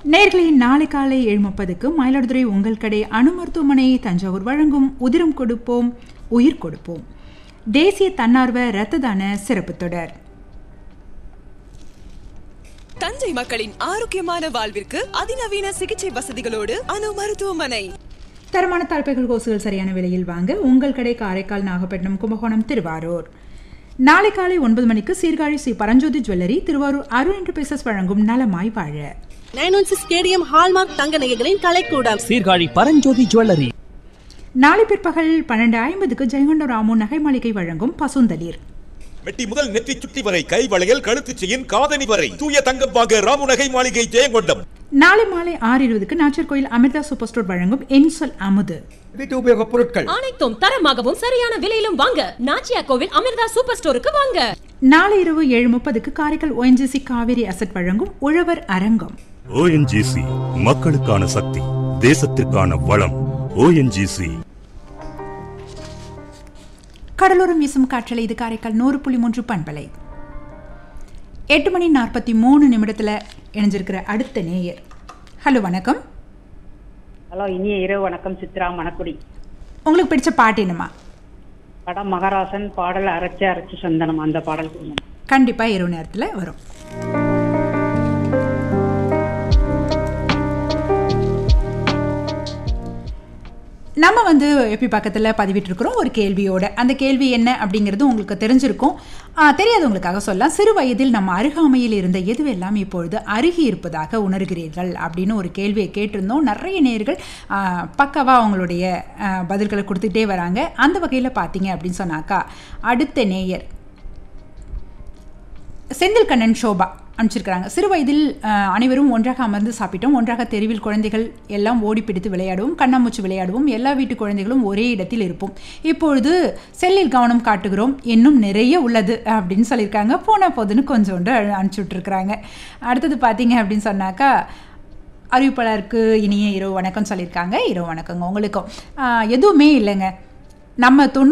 நேர்களை நாளை காலை ஏழு முப்பதுக்கு மயிலாடுதுறை உங்கள் கடை அணு மருத்துவமனை தஞ்சாவூர் வழங்கும் உதிரம் கொடுப்போம் உயிர் கொடுப்போம் தேசிய தன்னார்வ இரத்த தான சிறப்பு தொடர் தஞ்சை மக்களின் ஆரோக்கியமான வாழ்விற்கு அதிநவீன சிகிச்சை வசதிகளோடு அணு மருத்துவமனை தரமான தாழ்பைகள் கோசுகள் சரியான விலையில் வாங்க உங்கள் கடை காரைக்கால் நாகப்பட்டினம் கும்பகோணம் திருவாரூர் நாளை காலை ஒன்பது மணிக்கு சீர்காழி ஸ்ரீ பரஞ்சோதி ஜுவல்லரி திருவாரூர் அருண் என்டர்பிரைசஸ் வழங்கும் நலமாய் வாழ nine one six stadium hallmark தங்க நகைகளின் கலைக்கூடம் சீர்காழி பரஞ்சோதி ஜுவல்லரி நாளை பிற்பகல் பன்னெண்டு ஐம்பதுக்கு ஜெயங்கொண்ட ராமு நகை மாளிகை வழங்கும் பசுந்தளிர் மெட்டி முதல் நெற்றி சுட்டி வரை கை வளையல் கழுத்து செயின் காதணி வரை தூய தங்கம் வாங்க ராமு நகை மாளிகை ஜெயங்கொண்டம் நாளை மாலை ஆறு இருபதுக்கு நாச்சர்கோயில் அமிர்தா சூப்பர் ஸ்டோர் வழங்கும் என்சொல் அமுது வீட்டு உபயோகப் பொருட்கள் அனைத்தும் தரமாகவும் சரியான விலையிலும் வாங்க நாச்சியா கோவில் அமிர்தா சூப்பர் ஸ்டோருக்கு வாங்க நாளை இரவு ஏழு முப்பதுக்கு காரைக்கால் ONGC காவேரி அசட் வழங்கும் உழவர் அரங்கம் ஓஎன்ஜிசி மக்களுக்கான சக்தி தேசத்திற்கான வளம் ஓஎன்ஜிசி கடலோரம் வீசும் காற்றலை இது காரைக்கால் நூறு புள்ளி மூன்று பண்பலை எட்டு மணி நாற்பத்தி மூணு நிமிடத்தில் இணைஞ்சிருக்கிற அடுத்த நேயர் ஹலோ வணக்கம் ஹலோ இனிய இரவு வணக்கம் சித்ரா மணக்குடி உங்களுக்கு பிடிச்ச பாட்டு என்னம்மா படம் மகராசன் பாடல் அரைச்சு அரைச்சு சந்தனம் அந்த பாடல் கொடுங்க கண்டிப்பாக இரவு நேரத்தில் வரும் நம்ம வந்து எப்பி பக்கத்தில் பதிவிட்டிருக்கிறோம் ஒரு கேள்வியோட அந்த கேள்வி என்ன அப்படிங்கிறது உங்களுக்கு தெரிஞ்சிருக்கும் ஆ, தெரியாதவங்களுக்காக சொல்லலாம் சிறு வயதில் நம்ம அருகாமையில் இருந்த எதுவெல்லாம் இப்பொழுது அருகி இருப்பதாக உணர்கிறீர்கள் அப்படின்னு ஒரு கேள்வியை கேட்டிருந்தோம் நிறைய நேர்கள் பக்கவாக அவங்களுடைய ஆ, பதில்களை கொடுத்துட்டே வராங்க அந்த வகையில் பார்த்தீங்க அப்படின்னு சொன்னாக்கா அடுத்த நேயர் செந்தில் கண்ணன் சோபா அனுப்பிச்சிருக்கிறாங்க சிறு வயதில் அஹ், அனைவரும் ஒன்றாக அமர்ந்து சாப்பிட்டோம் ஒன்றாக தெருவில் குழந்தைகள் எல்லாம் ஓடி பிடித்து விளையாடுவோம் கண்ணாமூச்சி விளையாடுவோம் எல்லா வீட்டு குழந்தைகளும் ஒரே இடத்தில் இருப்போம் இப்பொழுது செல்லில் கவனம் காட்டுகிறோம் இன்னும் நிறைய உள்ளது அப்படின்னு சொல்லியிருக்காங்க போன போதுன்னு கொஞ்சோண்டு அனுப்பிச்சி விட்ருக்குறாங்க அடுத்தது பார்த்தீங்க அப்படின்னு சொன்னாக்கா அறிவிப்பாளருக்கு இனிய இரவு வணக்கம் சொல்லியிருக்காங்க இரவு வணக்கங்க உங்களுக்கும் ஆஹ், எதுவுமே இல்லைங்க நம்ம தொண்ணூறு